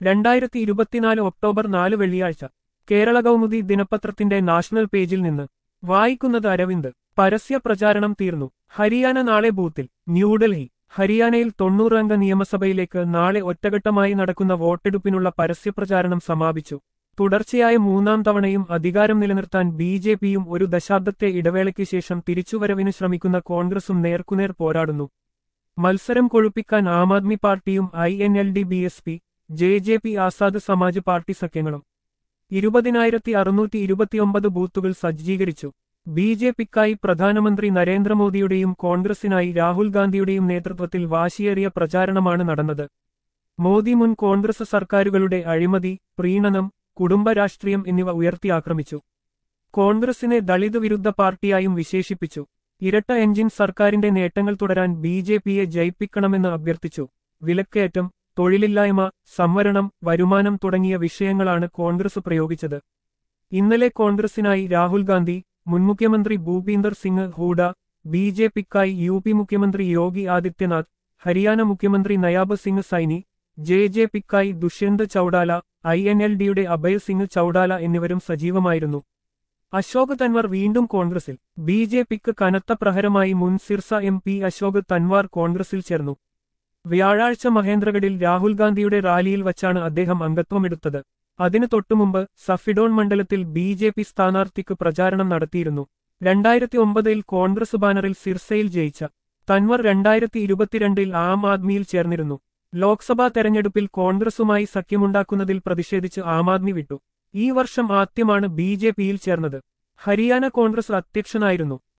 രണ്ടായിരത്തി ഇരുപത്തിനാല് ഒക്ടോബർ നാല് വെള്ളിയാഴ്ച കേരള കൗമുദി ദിനപത്രത്തിന്റെ നാഷണൽ പേജിൽ നിന്ന് വായിക്കുന്നത് അരവിന്ദ് പരസ്യ പ്രചാരണം തീർന്നു ഹരിയാന നാളെ ബൂത്തിൽ ന്യൂഡൽഹി ഹരിയാനയിൽ തൊണ്ണൂറംഗ നിയമസഭയിലേക്ക് നാളെ ഒറ്റഘട്ടമായി നടക്കുന്ന വോട്ടെടുപ്പിനുള്ള പരസ്യപ്രചാരണം സമാപിച്ചു തുടർച്ചയായ മൂന്നാം തവണയും അധികാരം നിലനിർത്താൻ ബി ജെ പിയും ഒരു ദശാബ്ദത്തെ ഇടവേളയ്ക്ക് ശേഷം തിരിച്ചുവരവിന് ശ്രമിക്കുന്ന കോൺഗ്രസും നേർക്കുനേർ പോരാടുന്നു മത്സരം കൊഴുപ്പിക്കാൻ ആം ആദ്മി പാർട്ടിയും I N L D B S P J J P Azad Samaj party സഖ്യങ്ങളും ഇരുപതിനായിരത്തി അറുന്നൂറ്റി ഇരുപത്തിയൊമ്പത് ബൂത്തുകൾ സജ്ജീകരിച്ചു ബി ജെ പിക്കായി പ്രധാനമന്ത്രി നരേന്ദ്രമോദിയുടെയും കോൺഗ്രസിനായി രാഹുൽ ഗാന്ധിയുടെയും നേതൃത്വത്തിൽ വാശിയേറിയ പ്രചാരണമാണ് നടന്നത് മോദി മുൻ കോൺഗ്രസ് സർക്കാരുകളുടെ അഴിമതി പ്രീണനം കുടുംബ രാഷ്ട്രീയം എന്നിവ ഉയർത്തി ആക്രമിച്ചു കോൺഗ്രസിനെ ദളിത് വിരുദ്ധ പാർട്ടിയായും വിശേഷിപ്പിച്ചു ഇരട്ട എഞ്ചിൻ സർക്കാരിന്റെ നേട്ടങ്ങൾ തുടരാൻ ബി ജെ പിയെ ജയിപ്പിക്കണമെന്ന് അഭ്യർത്ഥിച്ചു വിലക്കയറ്റം തൊഴിലില്ലായ്മ സംവരണം വരുമാനം തുടങ്ങിയ വിഷയങ്ങളാണ് കോൺഗ്രസ് പ്രയോഗിച്ചത് ഇന്നലെ കോൺഗ്രസിനായി രാഹുൽ ഗാന്ധി മുൻ മുഖ്യമന്ത്രി ഭൂപീന്ദർ സിംഗ് ഹൂഡ ബി ജെ പിക്കായി യു പി മുഖ്യമന്ത്രി യോഗി ആദിത്യനാഥ് ഹരിയാന മുഖ്യമന്ത്രി നയാബ് സിംഗ് സൈനി ജെ ജെ പിക്കായി Dushyant Chautala I N L ഡിയുടെ അഭയ് സിംഗ് ചൌഡാല എന്നിവരും സജീവമായിരുന്നു അശോക് തൻവാർ വീണ്ടും കോൺഗ്രസിൽ ബി ജെ പിക്ക് കനത്ത പ്രഹരമായി മുൻ സിർസ എം പി അശോക് തൻവാർ കോൺഗ്രസിൽ ചേർന്നു വ്യാഴാഴ്ച മഹേന്ദ്രഗഡിൽ രാഹുൽ ഗാന്ധിയുടെ റാലിയിൽ വച്ചാണ് അദ്ദേഹം അംഗത്വമെടുത്തത് അതിനു തൊട്ടുമുമ്പ് സഫിഡോൺ മണ്ഡലത്തിൽ ബി ജെ പി സ്ഥാനാർത്ഥിക്ക് പ്രചാരണം നടത്തിയിരുന്നു രണ്ടായിരത്തി ഒമ്പതിൽ കോൺഗ്രസ് ബാനറിൽ സിർസയിൽ ജയിച്ച തൻവർ രണ്ടായിരത്തി ഇരുപത്തിരണ്ടിൽ ആം ആദ്മിയിൽ ചേർന്നിരുന്നു ലോക്സഭാ തെരഞ്ഞെടുപ്പിൽ കോൺഗ്രസുമായി സഖ്യമുണ്ടാക്കുന്നതിൽ പ്രതിഷേധിച്ച് ആം ആദ്മി വിട്ടു ഈ വർഷം ആദ്യമാണ് ബി ജെ പിയിൽ ചേർന്നത് ഹരിയാന കോൺഗ്രസ് അധ്യക്ഷനായിരുന്നു